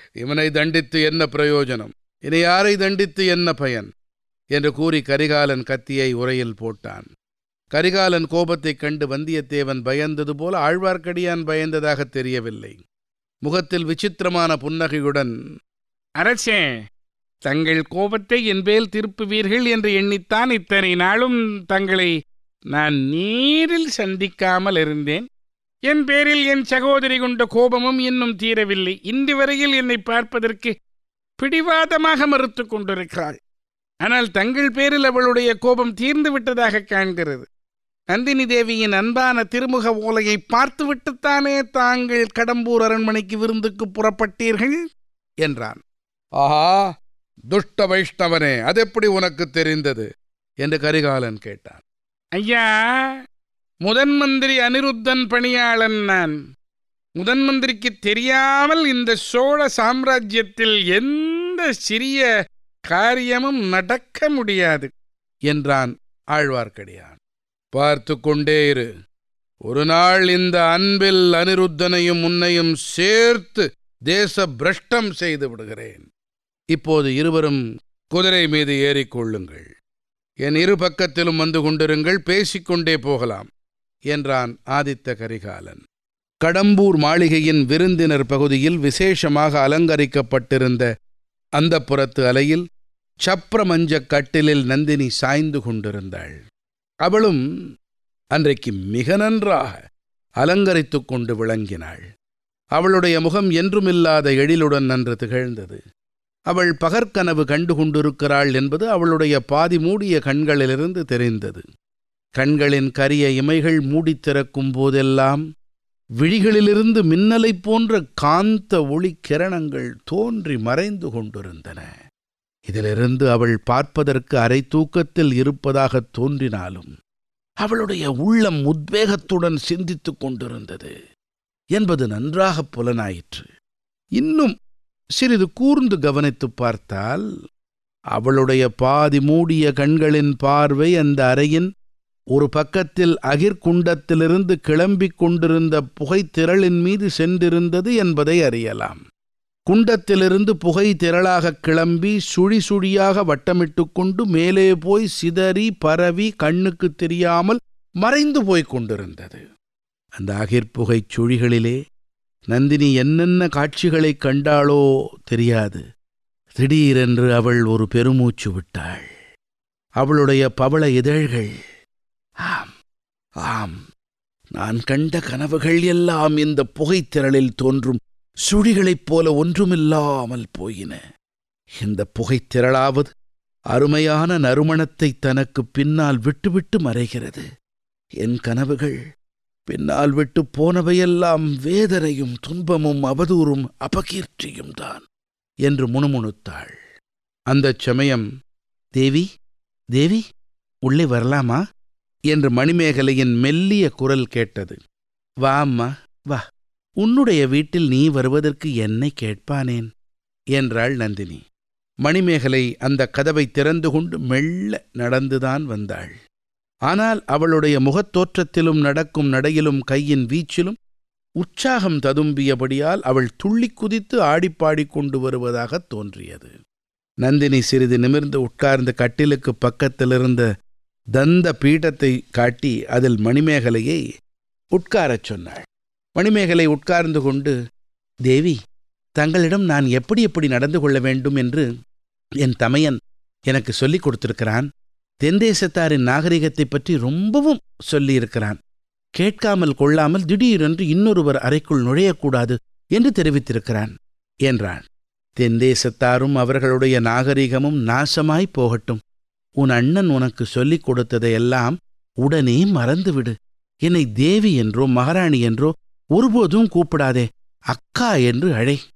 இவனை தண்டித்து என்ன பிரயோஜனம் இனி யாரை தண்டித்து என்ன பயன் என்று கூறி கரிகாலன் கத்தியை உரையில் போட்டான் கரிகாலன் கோபத்தைக் கண்டு வந்தியத்தேவன் பயந்தது போல ஆழ்வார்க்கடியான் பயந்ததாக தெரியவில்லை முகத்தில் விசித்திரமான புன்னகையுடன் அரசே தங்கள் கோபத்தை என்பேல் திருப்புவீர்கள் என்று எண்ணித்தான் இத்தனை நாளும் தங்களை நான் நேரில் சந்திக்காமல் இருந்தேன் என் பேரில் என் சகோதரி கொண்ட கோபமும் இன்னும் தீரவில்லை இன்று வரையில் என்னை பார்ப்பதற்கு பிடிவாதமாக மறுத்துக் கொண்டிருக்கிறாள் ஆனால் தங்கள் பேரில் அவளுடைய கோபம் தீர்ந்து விட்டதாக காண்கிறது நந்தினி தேவியின் அன்பான திருமுக ஓலையை பார்த்துவிட்டுத்தானே தாங்கள் கடம்பூர் அரண்மனைக்கு விருந்துக்கு புறப்பட்டீர்கள் என்றான் ஆஹா துஷ்ட வைஷ்ணவனே அதெப்படி உனக்கு தெரிந்தது என்று கரிகாலன் கேட்டான் ஐயா முதன் மந்திரி அனிருத்தன் பணியாளன் நான் முதன் மந்திரிக்கு தெரியாமல் இந்த சோழ சாம்ராஜ்யத்தில் எந்த சிறிய காரியமும் நடக்க முடியாது என்றான் ஆழ்வார்க்கடியான் பார்த்து கொண்டே இரு ஒரு நாள் இந்த அன்பில் அனிருத்தனையும் உன்னையும் சேர்த்து தேச பிரஷ்டம் செய்து விடுகிறேன் இப்போது இருவரும் குதிரை மீது ஏறிக்கொள்ளுங்கள் என் இரு பக்கத்திலும் வந்து கொண்டிருங்கள் பேசிக்கொண்டே போகலாம் என்றான் ஆதித்த கரிகாலன் கடம்பூர் மாளிகையின் விருந்தினர் பகுதியில் விசேஷமாக அலங்கரிக்கப்பட்டிருந்த அந்த புறத்து அலையில் சப்ரமஞ்சக் கட்டிலில் நந்தினி சாய்ந்து கொண்டிருந்தாள் அவளும் அன்றைக்கு மிக நன்றாக அலங்கரித்துக் கொண்டு விளங்கினாள் அவளுடைய முகம் என்றுமில்லாத எழிலுடன் நன்று திகழ்ந்தது அவள் பகற்கனவு கண்டு கொண்டிருக்கிறாள் என்பது அவளுடைய பாதி மூடிய கண்களிலிருந்து தெரிந்தது கண்களின் கரிய இமைகள் மூடித் திறக்கும் போதெல்லாம் விழிகளிலிருந்து மின்னலைப் போன்ற காந்த ஒளி கிரணங்கள் தோன்றி மறைந்து கொண்டிருந்தன இதிலிருந்து அவள் பார்ப்பதற்கு அரை தூக்கத்தில் இருப்பதாகத் தோன்றினாலும் அவளுடைய உள்ளம் உத்வேகத்துடன் சிந்தித்துக் கொண்டிருந்தது என்பது நன்றாகப் புலனாயிற்று இன்னும் சிறிது கூர்ந்து கவனித்துப் பார்த்தால் அவளுடைய பாதி மூடிய கண்களின் பார்வை அந்த அறையின் ஒரு பக்கத்தில் அகிர்குண்டத்திலிருந்து கிளம்பிக் கொண்டிருந்த புகைத்திரளின் மீது சென்றிருந்தது என்பதை அறியலாம் குண்டத்திலிருந்து புகை திரளாகக் கிளம்பி சுழி சுழியாக வட்டமிட்டுக் கொண்டு மேலே போய் சிதறி பரவி கண்ணுக்குத் தெரியாமல் மறைந்து போய்க் கொண்டிருந்தது அந்த அகிர்புகைச் சுழிகளிலே நந்தினி என்னென்ன காட்சிகளைக் கண்டாளோ தெரியாது திடீரென்று அவள் ஒரு பெருமூச்சு விட்டாள் அவளுடைய பவள இதழ்கள் ஆம் ஆம் நான் கண்ட கனவுகள் எல்லாம் இந்த புகைத்திரளில் தோன்றும் சுழிகளைப் போல ஒன்றுமில்லாமல் போயின இந்த புகைத்திரளாவது அருமையான நறுமணத்தை தனக்கு பின்னால் விட்டுவிட்டு மறைகிறது என் கனவுகள் பின்னால் விட்டு போனவையெல்லாம் வேதனையும் துன்பமும் அவதூறும் அபகீர்த்தியும் தான் என்று முணுமுணுத்தாள் அந்தச் சமயம் தேவி தேவி உள்ளே வரலாமா என்று மணிமேகலையின் மெல்லிய குரல் கேட்டது வா அம்மா வா உன்னுடைய வீட்டில் நீ வருவதற்கு என்னை கேட்பானேன் என்றாள் நந்தினி மணிமேகலை அந்த கதவை திறந்து கொண்டு மெல்ல நடந்துதான் வந்தாள் ஆனால் அவளுடைய முகத்தோற்றத்திலும் நடக்கும் நடையிலும் கையின் வீச்சிலும் உற்சாகம் ததும்பியபடியால் அவள் துள்ளிக் குதித்து ஆடிப்பாடிக் கொண்டு வருவதாகத் தோன்றியது நந்தினி சிறிது நிமிர்ந்து உட்கார்ந்து கட்டிலுக்கு பக்கத்திலிருந்த தந்த பீடத்தை காட்டி அதில் மணிமேகலையை உட்காரச் சொன்னாள் மணிமேகலை உட்கார்ந்து கொண்டு தேவி தங்களிடம் நான் எப்படி எப்படி நடந்து கொள்ள வேண்டும் என்று என் தமையன் எனக்கு சொல்லிக் கொடுத்திருக்கிறான் தென்தேசத்தாரின் நாகரிகத்தைப் பற்றி ரொம்பவும் சொல்லியிருக்கிறான் கேட்காமல் கொள்ளாமல் திடீரென்று இன்னொருவர் அறைக்குள் நுழையக்கூடாது என்று தெரிவித்திருக்கிறான் என்றான் தென்தேசத்தாரும் அவர்களுடைய நாகரிகமும் நாசமாய் போகட்டும் உன் அண்ணன் உனக்கு சொல்லிக் கொடுத்ததையெல்லாம் உடனே மறந்துவிடு என்னை தேவி என்றோ மகாராணி என்றோ ஒருபோதும் கூப்பிடாதே அக்கா என்று அழை